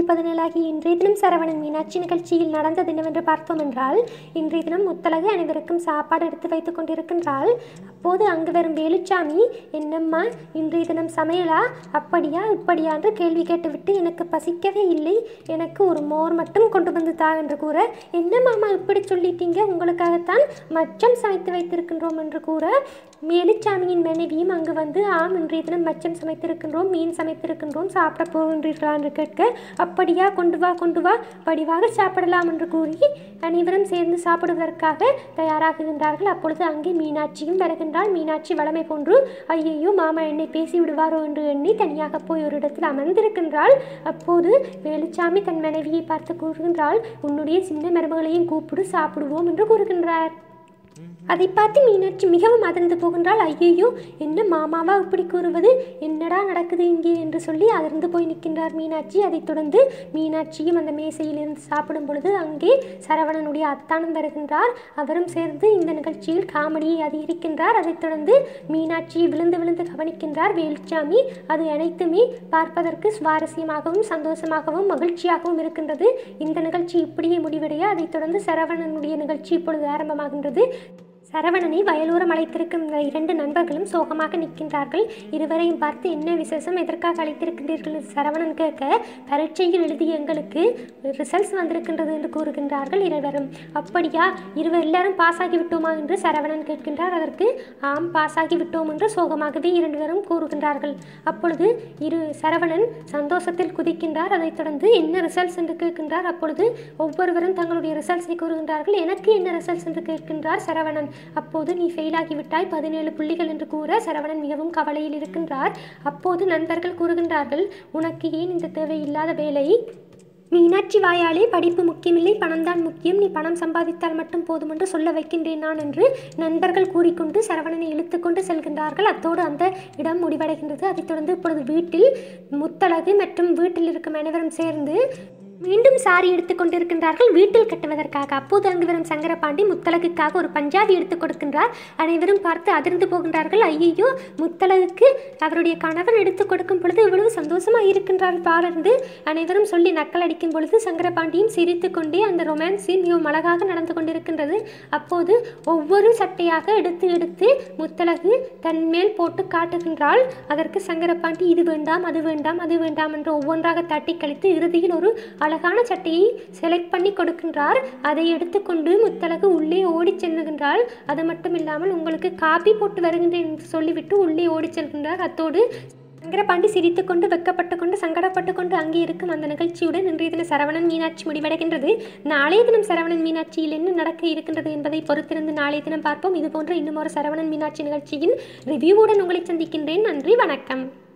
ரெண்டாயிரத்தி பதினேழாகி இன்றைய தினம் சரவணன் மீனாட்சி நிகழ்ச்சியில் நடந்தது என்னவென்று பார்த்தோம் என்றால் இன்றைய தினம் முத்தலகு அனைவருக்கும் சாப்பாடு எடுத்து வைத்துக் கொண்டிருக்கின்றாள் அப்போது அங்கு வரும் வேலுச்சாமி என்னம்மா இன்றைய தினம் சமையலா அப்படியா இப்படியா என்று கேள்வி கேட்டுவிட்டு எனக்கு பசிக்கவே இல்லை எனக்கு ஒரு மோர் மட்டும் கொண்டு வந்து தா என்று கூற என்ன மாமா இப்படி சொல்லிட்டீங்க உங்களுக்காகத்தான் மச்சம் சமைத்து வைத்திருக்கின்றோம் என்று கூற வேலுச்சாமியின் மனைவியும் அங்கு வந்து ஆம் இன்றைய தினம் மச்சம் சமைத்திருக்கின்றோம் மீன் சமைத்திருக்கின்றோம் சாப்பிட போகின்றீர்களா என்று கேட்க அப்படியா கொண்டு வா கொண்டு வா படிவாக சாப்பிடலாம் என்று கூறி அனைவரும் சேர்ந்து சாப்பிடுவதற்காக தயாராகுகின்றார்கள் அப்பொழுது அங்கே மீனாட்சியும் வருகின்றாள் மீனாட்சி வளமை போன்று ஐயையோ மாமா என்னை பேசி விடுவாரோ என்று எண்ணி தனியாக போய் ஒரு இடத்தில் அமர்ந்திருக்கின்றாள் அப்போது வேலுச்சாமி தன் மனைவியை பார்த்து கூறுகின்றாள் உன்னுடைய சின்ன மருமகளையும் கூப்பிடு சாப்பிடுவோம் என்று கூறுகின்றார் அதை பார்த்து மீனாட்சி மிகவும் அதிர்ந்து போகின்றாள் ஐயையோ என்ன மாமாவா இப்படி கூறுவது என்னடா நடக்குது இங்கே என்று சொல்லி அதிர்ந்து போய் நிற்கின்றார் மீனாட்சி அதைத் தொடர்ந்து மீனாட்சியும் அந்த மேசையிலிருந்து சாப்பிடும் பொழுது அங்கே சரவணனுடைய அத்தானும் வருகின்றார் அவரும் சேர்ந்து இந்த நிகழ்ச்சியில் காமெடியை அதிகரிக்கின்றார் அதைத் தொடர்ந்து மீனாட்சியை விழுந்து விழுந்து கவனிக்கின்றார் வேலுச்சாமி அது அனைத்துமே பார்ப்பதற்கு சுவாரஸ்யமாகவும் சந்தோஷமாகவும் மகிழ்ச்சியாகவும் இருக்கின்றது இந்த நிகழ்ச்சி இப்படியே முடிவடைய அதைத் தொடர்ந்து சரவணனுடைய நிகழ்ச்சி இப்பொழுது ஆரம்பமாகின்றது சரவணனை வயலூரம் அழைத்திருக்கும் இந்த இரண்டு நண்பர்களும் சோகமாக நிற்கின்றார்கள் இருவரையும் பார்த்து என்ன விசேஷம் எதற்காக அழைத்திருக்கின்றீர்கள் என்று சரவணன் கேட்க பரீட்சையில் எழுதிய எங்களுக்கு ரிசல்ட்ஸ் வந்திருக்கின்றது என்று கூறுகின்றார்கள் இருவரும் அப்படியா இருவர் எல்லாரும் பாஸ் ஆகி விட்டோமா என்று சரவணன் கேட்கின்றார் அதற்கு ஆம் பாஸ் ஆகி விட்டோம் என்று சோகமாகவே இரண்டு பேரும் கூறுகின்றார்கள் அப்பொழுது இரு சரவணன் சந்தோஷத்தில் குதிக்கின்றார் அதைத் தொடர்ந்து என்ன ரிசல்ட்ஸ் என்று கேட்கின்றார் அப்பொழுது ஒவ்வொருவரும் தங்களுடைய ரிசல்ட்ஸை கூறுகின்றார்கள் எனக்கு என்ன ரிசல்ட்ஸ் என்று கேட்கின்றார் சரவணன் அப்போது நீ ஃபெயிலாகிவிட்டாய் பதினேழு புள்ளிகள் என்று கூற சரவணன் மிகவும் கவலையில் இருக்கின்றார் அப்போது நண்பர்கள் கூறுகின்றார்கள் உனக்கு ஏன் இந்த தேவையில்லாத வேலை மீனாட்சி வாயாலே படிப்பு முக்கியமில்லை பணம்தான் முக்கியம் நீ பணம் சம்பாதித்தால் மட்டும் போதும் என்று சொல்ல வைக்கின்றேன் நான் என்று நண்பர்கள் கூறிக்கொண்டு சரவணனை இழுத்துக்கொண்டு செல்கின்றார்கள் அத்தோடு அந்த இடம் முடிவடைகின்றது அதைத் தொடர்ந்து இப்பொழுது வீட்டில் முத்தழகு மற்றும் வீட்டில் இருக்கும் அனைவரும் சேர்ந்து மீண்டும் சாரி எடுத்துக் கொண்டிருக்கின்றார்கள் வீட்டில் கட்டுவதற்காக அப்போது அங்கு வரும் சங்கரபாண்டி முத்தலகுக்காக ஒரு பஞ்சாபி எடுத்துக் கொடுக்கின்றார் அனைவரும் பார்த்து அதிர்ந்து போகின்றார்கள் ஐயையோ முத்தலகுக்கு அவருடைய கணவன் எடுத்துக் கொடுக்கும் பொழுது இவ்வளவு சந்தோஷமாக இருக்கின்றார் பாரந்து அனைவரும் சொல்லி நக்கல் அடிக்கும் பொழுது சங்கரபாண்டியும் சிரித்து கொண்டே அந்த ரொமான்ஸ் சீன் மிகவும் அழகாக நடந்து கொண்டிருக்கின்றது அப்போது ஒவ்வொரு சட்டையாக எடுத்து எடுத்து முத்தலகு தன் மேல் போட்டு காட்டுகின்றாள் அதற்கு சங்கரபாண்டி இது வேண்டாம் அது வேண்டாம் அது வேண்டாம் என்று ஒவ்வொன்றாக தட்டி கழித்து இறுதியில் ஒரு அழகான சட்டையை செலக்ட் பண்ணி கொடுக்கின்றார் அதை எடுத்துக்கொண்டு முத்தலகு உள்ளே ஓடிச் செல்லுகின்றாள் அது மட்டும் இல்லாமல் உங்களுக்கு காப்பி போட்டு வருகின்றேன் என்று சொல்லிவிட்டு உள்ளே ஓடிச் செல்கின்றார் அத்தோடு சங்கரபாண்டி சிரித்துக்கொண்டு வெக்கப்பட்டு கொண்டு சங்கடப்பட்டு கொண்டு அங்கே இருக்கும் அந்த நிகழ்ச்சியுடன் இன்றைய தினம் சரவணன் மீனாட்சி முடிவடைகின்றது நாளைய தினம் சரவணன் மீனாட்சியில் என்ன நடக்க இருக்கின்றது என்பதை பொறுத்திருந்து நாளைய தினம் பார்ப்போம் இது போன்ற இன்னும் ஒரு சரவணன் மீனாட்சி நிகழ்ச்சியின் ரிவ்யூவுடன் உங்களை சந்திக்கின்றேன் நன்றி வணக்கம்